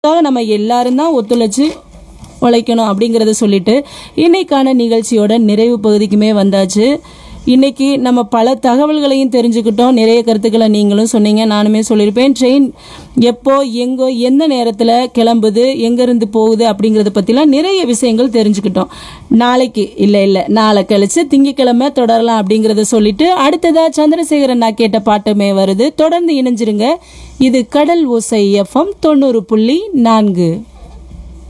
அதுக்காக நம்ம எல்லாரும் தான் ஒத்துழைச்சு உழைக்கணும் அப்படிங்கிறத சொல்லிட்டு இன்னைக்கான நிகழ்ச்சியோட நிறைவு பகுதிக்குமே வந்தாச்சு இன்னைக்கு நம்ம பல தகவல்களையும் தெரிஞ்சுக்கிட்டோம் நிறைய கருத்துக்களை நீங்களும் சொன்னீங்க நானுமே சொல்லியிருப்பேன் ட்ரெயின் எப்போ எங்கோ எந்த நேரத்தில் கிளம்புது எங்கேருந்து போகுது அப்படிங்கிறத பற்றிலாம் நிறைய விஷயங்கள் தெரிஞ்சுக்கிட்டோம் நாளைக்கு இல்லை இல்லை நாளை கழிச்சு திங்கக்கிழமை தொடரலாம் அப்படிங்கிறத சொல்லிட்டு அடுத்ததா சந்திரசேகரன் நான் கேட்ட பாட்டுமே வருது தொடர்ந்து இணைஞ்சிருங்க இது கடல் ஓசை எஃப்எம் தொண்ணூறு புள்ளி நான்கு